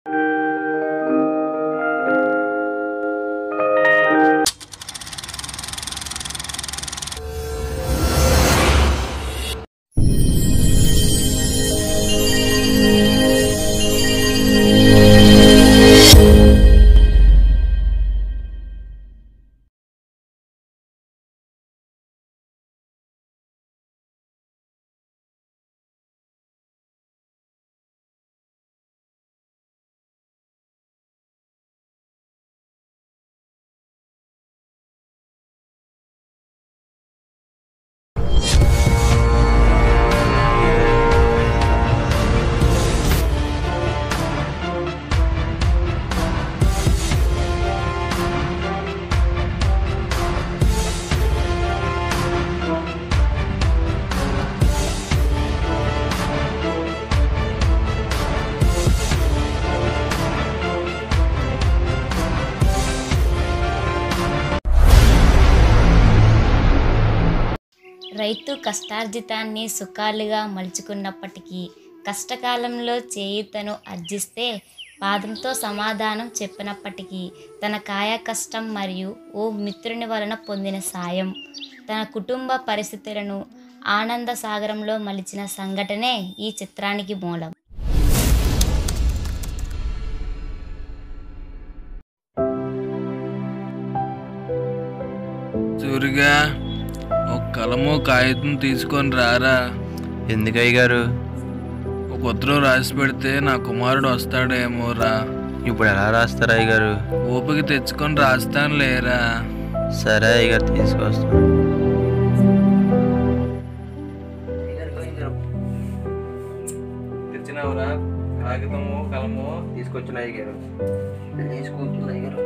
రైతు కష్టార్జితాన్ని సుఖాలుగా మలుచుకున్నప్పటికీ కష్టకాలంలో చేయుతను అర్జిస్తే పాదంతో సమాధానం చెప్పినప్పటికీ తన కాయ కష్టం మరియు ఓ మిత్రుని వలన పొందిన సాయం తన కుటుంబ పరిస్థితులను ఆనంద సాగరంలో మలిచిన సంఘటనే ఈ చిత్రానికి మూలం సూరిగా ఒక కలము కాగితం తీసుకొని రారా ఎందుకు అయ్యగారు ఒక ఉత్తరం రాసి పెడితే నా కుమారుడు వస్తాడేమో రా ఇప్పుడు ఎలా రాస్తారు అయ్యగారు ఓపిక తెచ్చుకొని రాస్తాను లేరా సరే అయ్యగారు తీసుకొస్తాను తెచ్చినావురా కాగితము కలము తీసుకొచ్చిన అయ్యగారు తీసుకుంటుంది అయ్యారు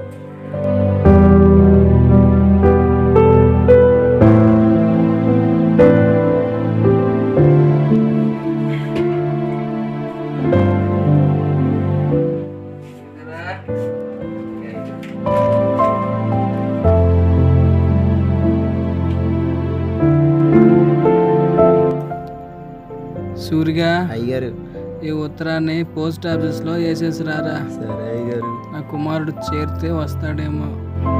సూరిగా అయ్యగారు ఈ ఉత్తరాన్ని పోస్ట్ ఆఫీస్లో వేసేసి రారా సరే అయ్యగారు నా కుమారుడు చేరితే వస్తాడేమో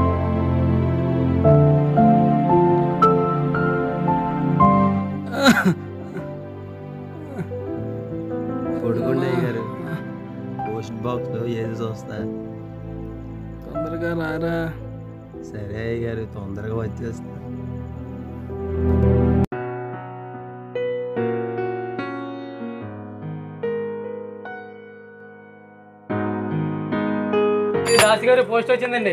పడుకోండి అయ్యగారు పోస్ట్ బాక్స్లో వేసి వస్తా తొందరగా రారా సరే అయ్యగారు తొందరగా వచ్చేస్తా దాసి గారు పోస్ట్ వచ్చిందండి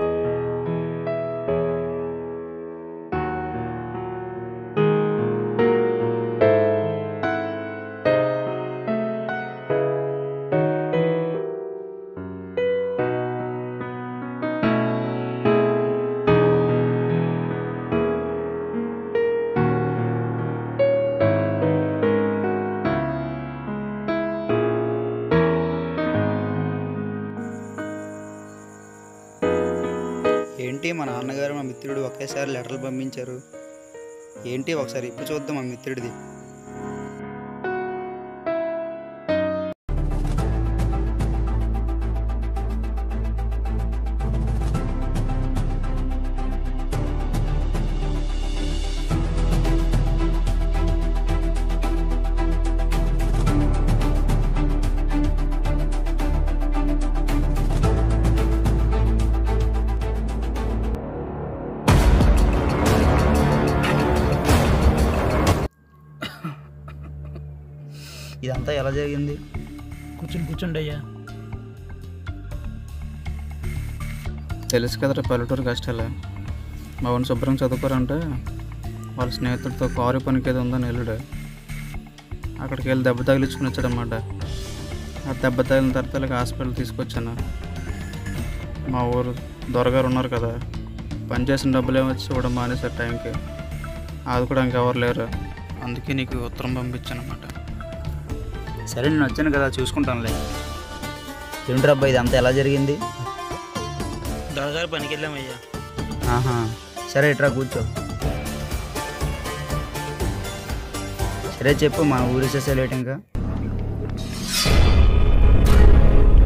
ఏంటి మా నాన్నగారు మా మిత్రుడు ఒకేసారి లెటర్లు పంపించారు ఏంటి ఒకసారి ఇప్పుడు చూద్దాం మా మిత్రుడిది ఇదంతా ఎలా జరిగింది కూర్చుని కూర్చోండి అయ్యా తెలుసు కదరా పల్లెటూరు కష్టాలే మా వాడిని శుభ్రం చదువుకోరంటే వాళ్ళ స్నేహితుడితో కారు పనికి ఏదో ఉందని వెళ్ళాడు అక్కడికి వెళ్ళి దెబ్బ తగిలించుకుని వచ్చాడనమాట ఆ దెబ్బ తగిలిన తర్వాత ఇలాగ హాస్పిటల్ తీసుకొచ్చాను మా ఊరు దొరగారు ఉన్నారు కదా పని చేసిన డబ్బులు ఏమొచ్చి ఇవ్వడం మానేశారు టైంకి ఆదుకోవడానికి ఎవరు లేరు అందుకే నీకు ఉత్తరం పంపించాను అనమాట సరే నేను వచ్చాను కదా చూసుకుంటానులే ఏంటి అబ్బాయి ఇదంతా ఎలా జరిగింది దొరగారు పనికి వెళ్ళామయ్యా ఆహా సరే ఇట్రా కూర్చో సరే చెప్పు మా ఊరి విశేషాలు ఏంటి ఇంకా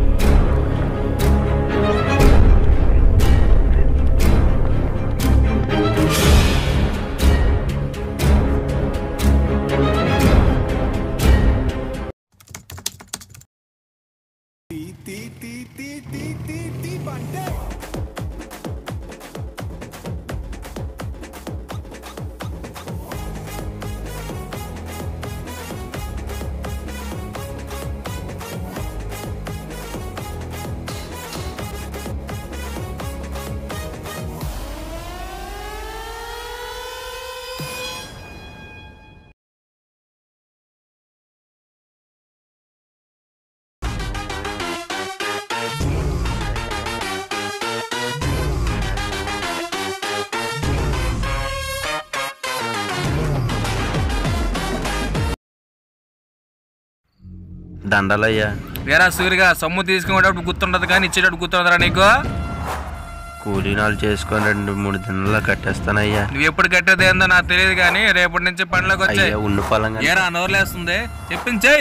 దండలయ్యా వేరా సూరిగా సొమ్ము తీసుకునేటప్పుడు గుర్తుండదు కానీ ఇచ్చేటప్పుడు గుర్తుండదురా నీకు కూలీనాలు చేసుకొని రెండు మూడు దినాల్లో కట్టేస్తానయ్యా నువ్వు ఎప్పుడు కట్టేది ఏందో నాకు తెలియదు కానీ రేపటి నుంచి పనిలోకి వచ్చాయి అయ్యా ఉండు పొలంగా ఏరా నోరులేస్తుంది చెప్పించేయ్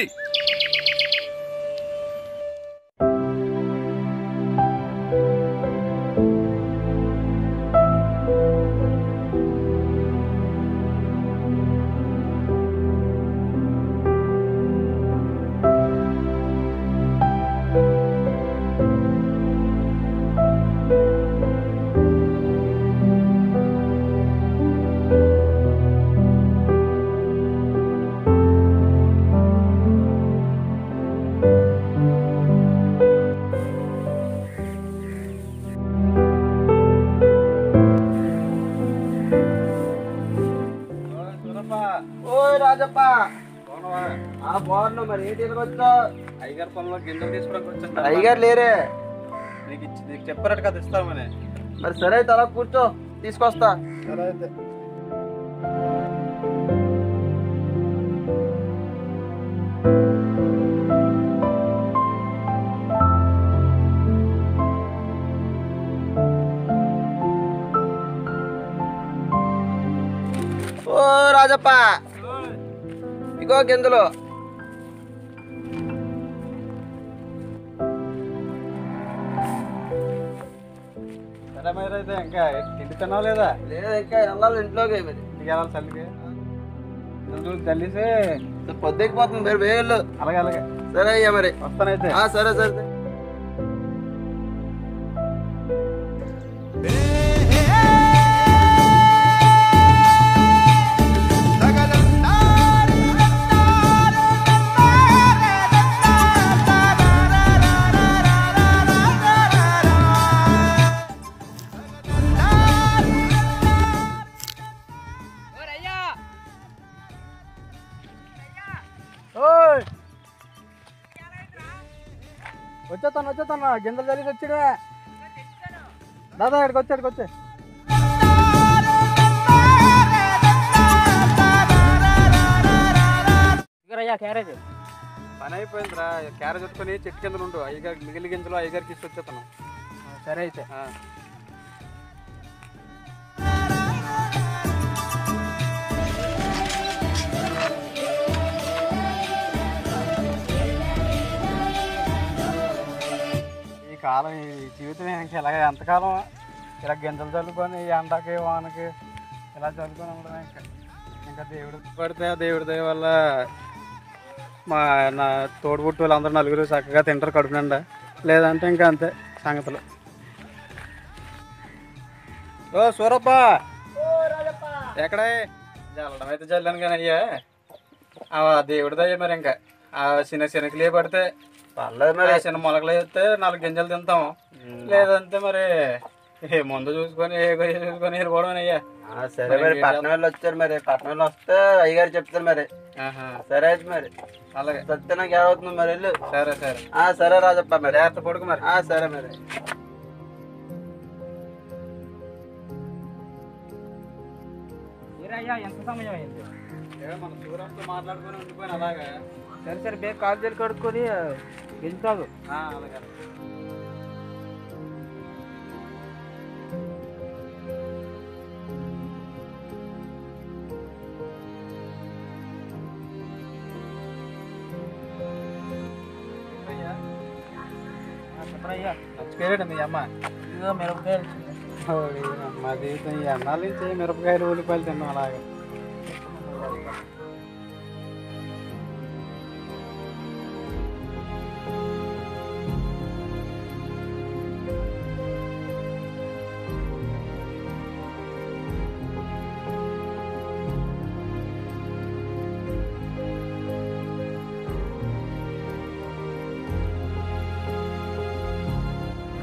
ఓ రాజప్ప బాగున్నా మరి ఏంటి ఇలాగ వచ్చావు అయ్యగారు పొలంలో గింజలు తీసుకోవడానికి వచ్చాను అయ్యగారు లేరే నీకు ఇచ్చి నీకు చెప్పారట కదా ఇస్తామని మరి సరే అయితే అలా కూర్చో తీసుకొస్తా సరే అయితే ఓ రాజప్ప ఇగో గింజలు సరే మరి అయితే ఇంకా తిండి తిన్నావు లేదా లేదా ఇంకా వెళ్ళాలి ఇంట్లోకి మరి ఇంటికి వెళ్ళాలి చల్లికి చూసి చల్లిసి పొద్దుకిపోతుంది మరి వేళ్ళు అలాగే అలాగే సరే అయ్యా మరి వస్తానైతే ఆ, సరే సరే ఓయ్ వచ్చేస్తాను వచ్చేస్తాను గింజలు చల్లిసి వచ్చాడే దాదా ఇక్కడికి వచ్చి ఇక్కడికి వచ్చే అయ్యా క్యారేజ్ పని అయిపోయిందిరా క్యారేజ్ పెట్టుకొని చెట్టు కింద ఉండు అయ్యగారికి మిగిలి గింజలు అయ్యగారికి ఇచ్చి వచ్చేస్తాను సరే అయితే ఆ. ఈ కాలం ఈ జీవితం ఇంకా ఇలాగ ఎంతకాలం ఇలా గింజలు చల్లుకొని ఈ ఎండకి వానకి ఇలా చల్లుకొని ఉండడం ఇంకా ఇంకా దేవుడు పడితే ఆ దేవుడి దయ వల్ల మా నా తోడుబుట్టు వాళ్ళందరూ నలుగురు చక్కగా తింటారు కడుపు నిండా లేదంటే ఇంకా అంతే సంగతులు ఓ సూరప్ప ఎక్కడే జల్లడం అయితే జల్లాను కానీ అయ్యా ఆ దేవుడి దయ్య మరి ఇంకా ఆ చిన్న శనకలే పడితే పర్లేదు మరి మరి చిన్న మొలకలు వేస్తే నాలుగు గింజలు తింటాం లేదంటే మరి ఏ మందు చూసుకొని ఏ గొయ్య చూసుకొని వెళ్ళిపోవడం అయ్యా ఆ, సరే మరి పట్నం వెళ్ళి వచ్చారు మరి పట్నం వెళ్ళి వస్తే అయ్యగారు చెప్తారు మరి ఆహా, సరే అయితే మరి అలాగే సత్య నాకు ఏమవుతుంది మరి వెళ్ళు సరే సరే ఆ, సరే రాజప్ప మరి జాగ్రత్త పడుకు మరి ఆ, సరే మరి అయ్యా ఎంత సమయం అయింది ఏ, మన సూరంతో మాట్లాడుకొని ఉండిపోయిన అలాగా సరే సరే బేగ్ కాలు చేలు కడుక్కొని గెలుచాదు ఆ, అలాగే చెప్పరయ్యా మర్చిపోయాడు మీ అమ్మ ఇదిగో మిరపకాయలు చిన్న. ఓడి, మా జీవితం ఈ అన్నాల నుంచి మిరపకాయలు ఉల్లిపాయలు తిన్నాం అలాగే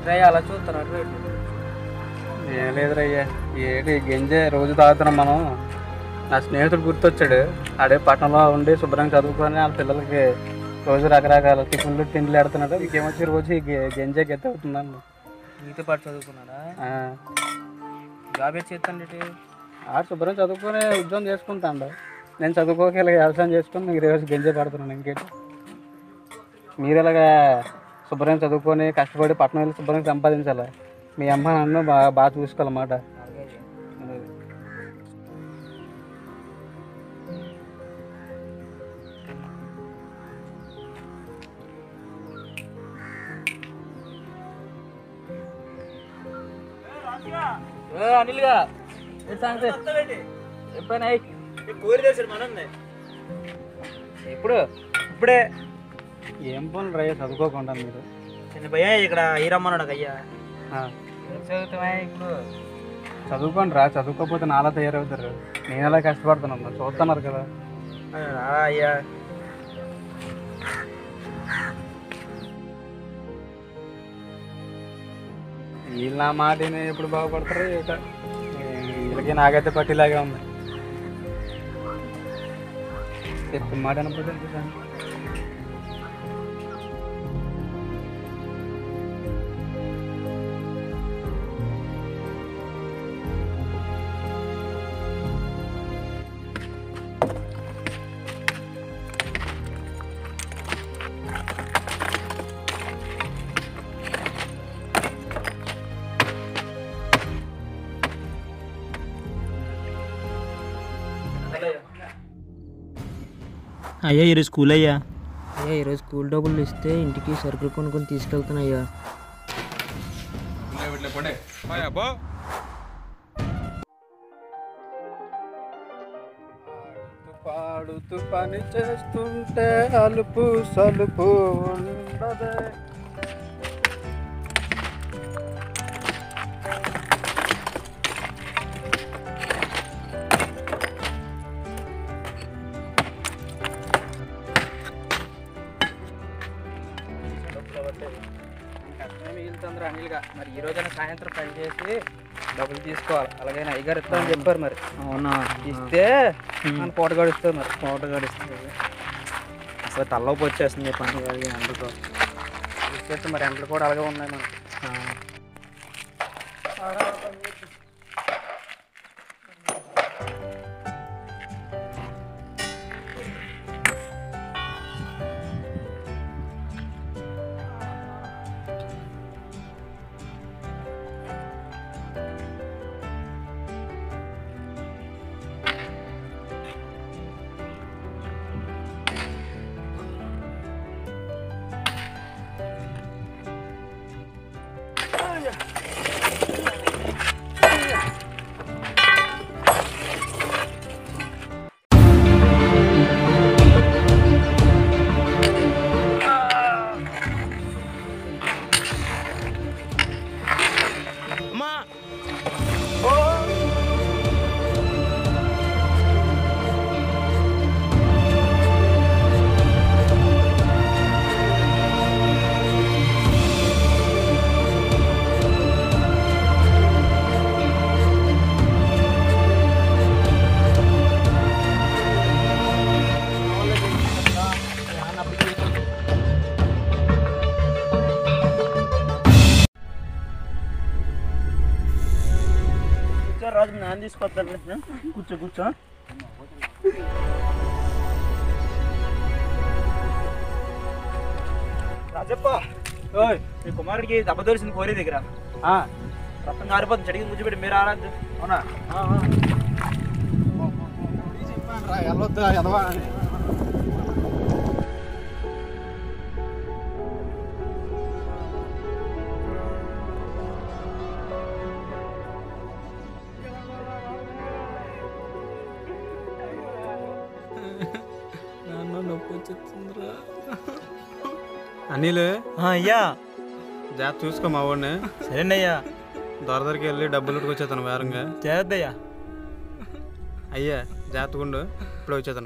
రే అలా చూస్తాను అటు ఇటు. ఏం లేదురయ్యా ఏంటి గంజే రోజు తాగుతున్నాం మనం నా స్నేహితుడు గుర్తొచ్చాడు ఆడే పట్టణంలో ఉండి శుభ్రంగా చదువుకొని వాళ్ళ పిల్లలకి రోజు రకరకాల టిఫిన్లు తిండ్లు పెడుతున్నాడు ఇంకేమొచ్చి రోజు ఈ గె- గంజే గెత్త అవుతుందండి నీతో పాటు చదువుకున్నాడా జాబ్ ఏది చేస్తాను ఇటు ఆడు శుభ్రం చదువుకొని ఉద్యోగం చేసుకుంటాడు నేను చదువుకోక ఇలా వ్యవసాయం చేసుకొని మీకు రోజు గంజే పడుతున్నాను ఇంకేంటి మీరు ఇలాగా శుభ్రంగా చదువుకొని కష్టపడి పట్టణం వెళ్ళి శుభ్రంగా సంపాదించాలి మీ అమ్మ నాన్న బాగా బాగా చూసుకోవాలన్నమాట ఏ అనిల్గా ఏంటి సంగతి ఎప్పుడైనా ఇప్పుడు ఇప్పుడే ఏం పనులు రయ్య చదువుకోకుండా మీరు చిన్న భయ్య ఇక్కడ ఈరమ్మన్నాడు అయ్యా ఆ, చదువుతావా ఇప్పుడు చదువుకోండి రా చదువుకోకపోతే నాలా తయారవుతారు నేను అలా కష్టపడుతున్నాను చూస్తున్నారు కదా రా అయ్యా వీళ్ళు నా మాట విని ఎప్పుడు బాగుపడతారో ఏటో వీళ్ళకి నాకైతే పట్టిలాగే ఉంది చెప్పిన మాట అనకపోతే అంతే సార్. అయ్యా ఈరోజు స్కూల్ అయ్యా అయ్యా ఈరోజు స్కూల్ డబ్బులు ఇస్తే ఇంటికి సరుకులు కొనుక్కొని తీసుకెళ్తానయ్యా పాడుతూ పని చేస్తుంటే అలుపు సలుపు ఉండదే కష్టమే మిగులుతుంది అనిల్గా మరి ఈ రోజైనా సాయంత్రం పని చేసి డబ్బులు తీసుకోవాలి అలాగే అయ్యగారు ఇస్తామని చెప్పారు మరి అవునా ఇస్తే మన పూట గడుస్తుంది మరి కోట గడిస్తుంది అసలు తలలోపు వచ్చేస్తుంది పని కాదు అందుకో ఇస్తే మరి ఎండలు కూడా అలాగే ఉన్నాయి మనకి రాజు నాన్న తీసుకొస్తాను కూర్చో కూర్చో రాజప్ప ఓయ్ మీ కుమారుడికి దెబ్బ తోలిసింది కోరి దగ్గర ఆ, రక్తం కారిపోతుంది చెడికి కూర్చోబెట్టి మీరు ఆరాధు అవునా రా, వెళ్ళొద్దా ఎదవా అని. నాన్న నొప్పి వచ్చేస్తుందిరా అనిల్ అయ్యా జాగ్రత్త చూసుకో మా వాడిని సరేనయ్యా దొర దగ్గరికి వెళ్ళి డబ్బులు వచ్చేతాను వేరంగా చేద్దయ్యా అయ్యా జాగ్రత్తగా ఉండు ఇప్పుడు వచ్చేతాను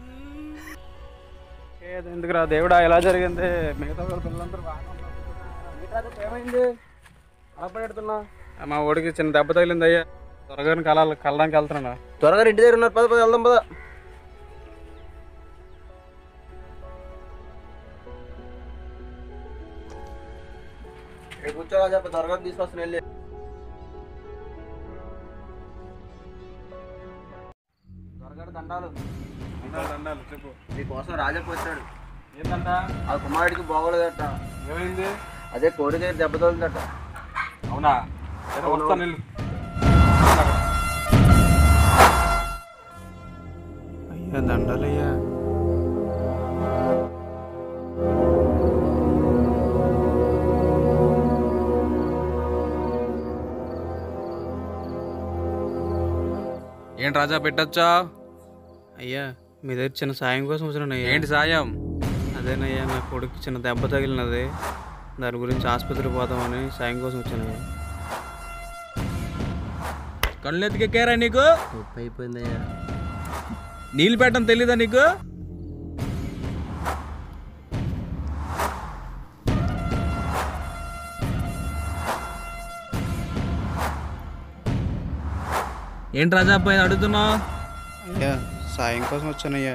ఎందుకురా దేవుడా ఎలా జరిగింది మిగతా వాళ్ళ పిల్లలందరూ బాగా ఉన్నారు. ఏమైంది అలా మా ఓడికి చిన్న దెబ్బ తగిలింది అయ్యా త్వరగా కలాలి కలడానికి వెళ్తున్నా త్వరగా ఇంటి దగ్గర ఉన్నారు పద పద వెళ్దాం పద ఇక్కడ కూర్చోరా చెప్ప త్వరగా తీసుకొస్తాను వెళ్ళి త్వరగా దండాలు దండాలు చెప్పు మీకోసం రాజప్ప వచ్చాడు ఏంటంట ఆ కుమారుడికి బాగోలేదట ఏమైంది అదే కోడి దగ్గర దెబ్బ తగిలిందట అవునా ఏదో వస్తాను వెళ్ళు. అయ్యా దండాలయ్యా ఏంటి రాజా పెట్టచ్చా అయ్యా మీ దగ్గర చిన్న సాయం కోసం వచ్చానయ్యా ఏంటి సాయం అదేనయ్యా నా కొడుకు చిన్న దెబ్బ తగిలినది దాని గురించి ఆసుపత్రికి పోదామని సాయం కోసం వచ్చానయ్యా కళ్ళు ఎత్తికెక్కారా నీకు ఉప్పు అయిపోయిందయ్యా నీళ్ళు పెట్టడం తెలీదా నీకు ఏంటి రాజా అబ్బాయి అడుగుతున్నావు అయ్యా సాయం కోసం వచ్చానయ్యా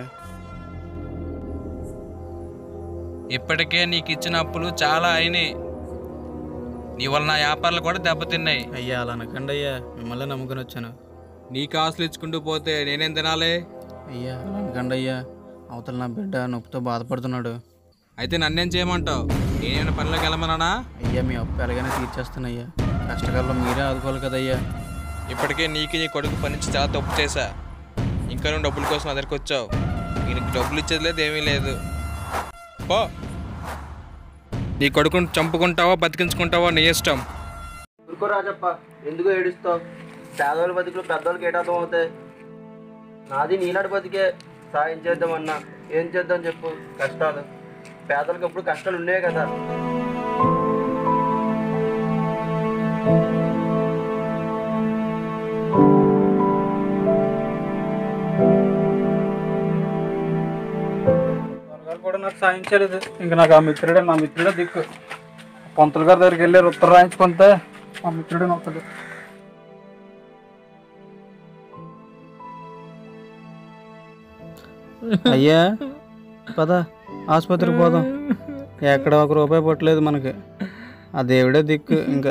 ఇప్పటికే నీకు ఇచ్చిన అప్పులు చాలా అయినాయి నీ వల్ల నా వ్యాపారాలు కూడా దెబ్బతిన్నాయి అయ్యా అలా అనకండి అయ్యా మిమ్మల్ని నమ్ముకొని వచ్చాను నీకు ఆస్తులు ఇచ్చుకుంటూ పోతే నేనేం తినాలి అయ్యా అలా అనకండి అయ్యా అవతల నా బిడ్డ నొప్పితో బాధపడుతున్నాడు అయితే నన్నేం చేయమంటావు నేనేమైనా పనిలోకి వెళ్ళమన్నానా అయ్యా మీ అప్పు ఎలాగైనా తీర్చేస్తానయ్యా కష్టకాలంలో మీరే ఆదుకోవాలి కదయ్యా ఇప్పటికే నీకు నీ కొడుకు పనిచి చాలా తప్పు చేశా ఇంకా నువ్వు డబ్బుల కోసం నా దగ్గరికి వచ్చావు నీకు డబ్బులు ఇచ్చేది లేదు ఏమీ లేదు పో నీ కొడుకుని చంపుకుంటావా బతికించుకుంటావా నీ ఇష్టం ఊరుకో రాజప్ప ఎందుకు ఏడుస్తావు పేదవాళ్ళ బతుకులు పెద్దవాళ్ళకి ఏటార్థం అవుతాయి నాది నీనాడు బతికే సాయం చేద్దామన్నా ఏం చేద్దాం చెప్పు కష్టాలు పేదలకు ఎప్పుడు కష్టాలు ఉండేవి కదా త్వరగా కూడా నాకు సాయం చేయలేదు ఇంకా నాకు ఆ మిత్రుడే నా మిత్రుడే దిక్కు పంతులు గారి దగ్గరికి వెళ్ళి ఉత్తరం రాయించుకుంటే మా మిత్రుడే నొక్కడు అయ్యా పద ఆసుపత్రికి పోదాం ఎక్కడ ఒక రూపాయి పట్టలేదు మనకి ఆ దేవుడే దిక్కు ఇంకా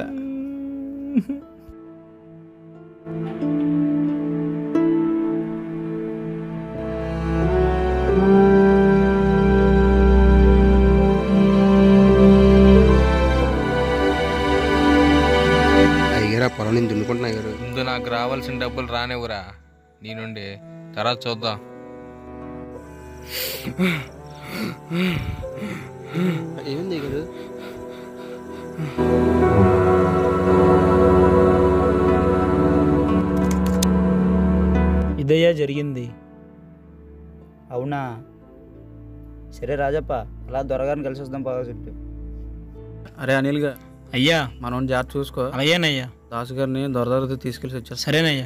అయ్యారా పొలం నేను దున్నుకుంటున్నా అయ్యారు ముందు నాకు రావాల్సిన డబ్బులు రానివ్వరా నీ నుండి తర్వాత చూద్దాం ఏమైంది అయ్యారు ఇదయ్యా జరిగింది అవునా సరే రాజప్ప అలా దొరగారిని కలిసి వద్దాం పదో చుట్టూ అరే అనిల్గా అయ్యా మనం జాగ్రత్త చూసుకో అలాగేనయ్యా దాసు గారిని దొరదొరతో తీసుకెళ్ళి వచ్చేస్తా సరేనయ్యా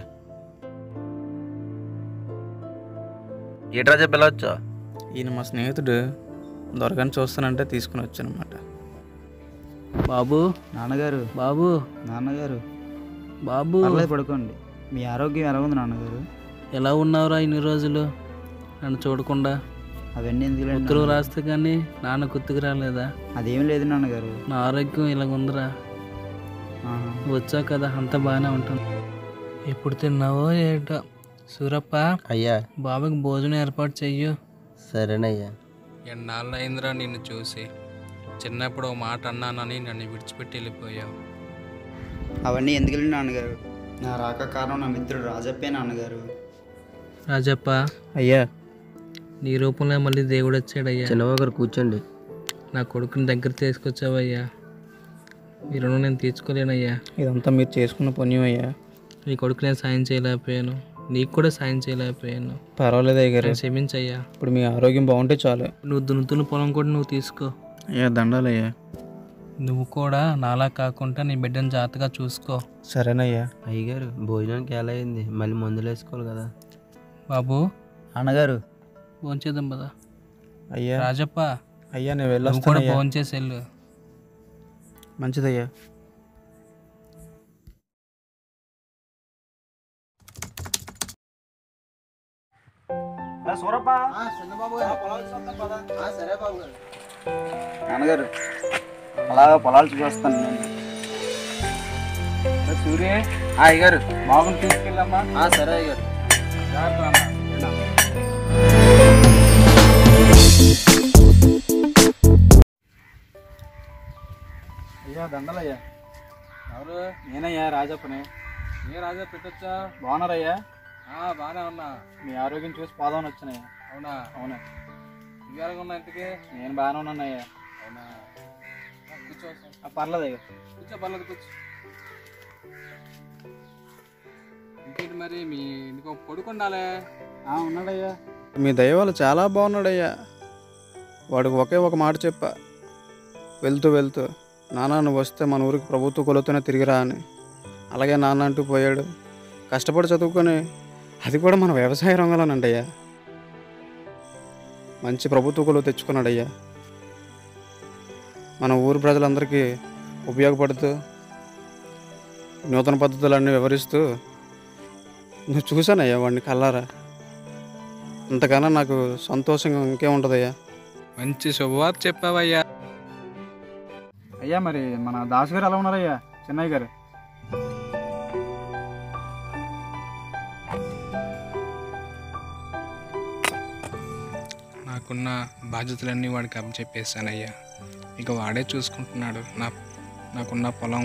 ఏట్రా చెప్పి వెళ్ళొచ్చా ఈయన మా స్నేహితుడు దొరగాని చూస్తానంటే తీసుకుని వచ్చాను అనమాట బాబు నాన్నగారు బాబు నాన్నగారు బాబు పర్లేదు పడుకోండి మీ ఆరోగ్యం ఎలా ఉంది నాన్నగారు ఎలా ఉన్నావురా ఇన్ని రోజులు నన్ను చూడకుండా అవన్నీ ఎందుకు ఉత్తరం రాస్తే కానీ నాన్న గుర్తుకు రాలేదా అదేం లేదు నాన్నగారు నా ఆరోగ్యం ఇలాగుందిరా ఆహా. వచ్చావు కదా అంతా బాగానే ఉంటుంది ఎప్పుడు తిన్నావో ఏంటో సూరప్ప అయ్యా బాబాకి భోజనం ఏర్పాటు చెయ్యు సరేనయ్యా ఎన్నాళ్ళు అయిందిరా నిన్ను చూసి చిన్నప్పుడు ఓ మాట అన్నానని నన్ను విడిచిపెట్టి వెళ్ళిపోయావు అవన్నీ ఎందుకు వెళ్ళి నాన్నగారు నా రాక కారణం నా మిత్రుడు రాజప్పే నాన్నగారు రాజప్ప అయ్యా నీ రూపంలో మళ్ళీ దేవుడు వచ్చాడయ్యా చిన్నవాగారు కూర్చోండి నా కొడుకుని దగ్గర తీసుకొచ్చావయ్యా మీ రుణం నేను తీర్చుకోలేనయ్యా ఇదంతా మీరు చేసుకున్న పుణ్యం అయ్యా నీ కొడుకు నేను సాయం చేయలేకపోయాను నీకు కూడా సాయం చేయలేకపోయాను పర్వాలేదు అయ్యారు క్షమించయ్యా ఇప్పుడు మీ ఆరోగ్యం బాగుంటే చాలు నువ్వు దున్నుతున్న పొలం కూడా నువ్వు తీసుకో అయ్యా దండాలయ్యా నువ్వు కూడా నాలా కాకుండా నీ బిడ్డను జాగ్రత్తగా చూసుకో సరేనయ్యా అయ్యగారు భోజనానికి ఎలా అయింది మళ్ళీ మందులు వేసుకోవాలి కదా బాబు నాన్నగారు భోంచేద్దాం పదా అయ్యా రాజప్ప అయ్యా నేను నువ్వు కూడా వెళ్ళొస్తాను ఫోన్ చేసి వెళ్ళు మంచిదయ్యా సరే బాబు గారు నాన్నగారు అలా పొలాలు చూపిస్తాను నేను సూర్య అయ్యగారు బాబుని తీసుకెళ్ళమ్మా సరే అయ్యగారు జాగ్రత్త అన్న. అయ్యా దండలయ్యా ఎవరు నేనయ్యా రాజప్పని ఏ రాజా పెట్టొచ్చా బాగున్నారయ్యా ఆ, బాగానే ఉన్నా మీ ఆరోగ్యం చూసి పోదామని వచ్చానయ్యా అవునా అవునా నువ్వు ఎలాగ ఉన్నా ఇంతకి నేను బాగానే ఉన్నానయ్యా అవునా ఆ, కూర్చో ఒకసారి. ఆ, పర్లేదయ్యా కూర్చో పర్లేదు కూర్చో ఇంకేంటి మరి మీ నీకు ఒక కొడుకు ఉండాలే ఆ, ఉన్నాడయ్యా మీ దయ వల్ల చాలా బాగున్నాడయ్యా వాడికి ఒకే ఒక మాట చెప్పా వెళ్తూ వెళ్తూ నాన్న నువ్వు వస్తే మన ఊరికి ప్రభుత్వ కొలుతూనే తిరిగిరా అని అలాగే నాన్న అంటూ పోయాడు కష్టపడి చదువుకొని అది కూడా మన వ్యవసాయ రంగంలోనంటయ్యా మంచి ప్రభుత్వ కొలువు తెచ్చుకున్నాడయ్యా మన ఊరు ప్రజలందరికీ ఉపయోగపడుతూ నూతన పద్ధతులన్నీ వివరిస్తూ నువ్వు చూశానయ్యా వాడిని కల్లారా అంతకన్నా నాకు సంతోషంగా ఇంకేముంటుందయ్యా మంచి శుభవార్త చెప్పావయ్యా అయ్యా మరి మన దాసు గారు ఎలా ఉన్నారయ్యా చెన్నయ్య గారు నాకున్న బాధ్యతలన్నీ వాడికి అప్పచెప్పేశానయ్యా ఇక వాడే చూసుకుంటున్నాడు నా నాకున్న పొలం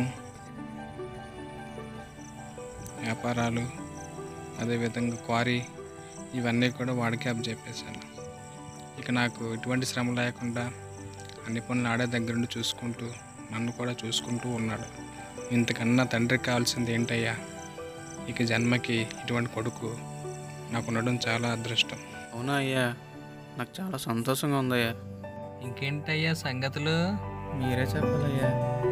వ్యాపారాలు అదేవిధంగా క్వారీ ఇవన్నీ కూడా వాడికి అప్పచెప్పేశాను ఇక నాకు ఎటువంటి శ్రమ లేకుండా అన్ని పనులు ఆడే దగ్గరుండి చూసుకుంటూ నన్ను కూడా చూసుకుంటూ ఉన్నాడు ఇంతకన్నా తండ్రికి కావాల్సింది ఏంటయ్యా ఇక జన్మకి ఇటువంటి కొడుకు నాకు ఉండడం చాలా అదృష్టం అవునా అయ్యా నాకు చాలా సంతోషంగా ఉందయ్యా ఇంకేంటయ్యా సంగతులు మీరే చెప్పాలయ్యా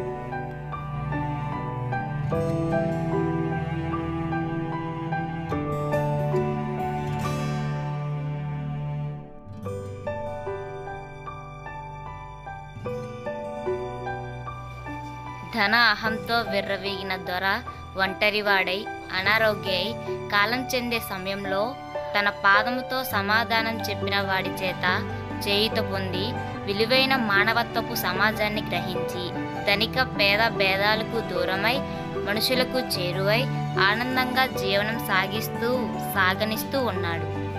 ధన అహంతో విర్రవీగిన దొర ఒంటరివాడై అనారోగ్యై కాలం చెందే సమయంలో తన పాదముతో సమాధానం చెప్పిన వాడి చేత చేయుత పొంది విలువైన మానవత్వపు సమాజాన్ని గ్రహించి ధనిక పేద భేదాలకు దూరమై మనుషులకు చేరువై ఆనందంగా జీవనం సాగిస్తూ సాగనిస్తూ ఉన్నాడు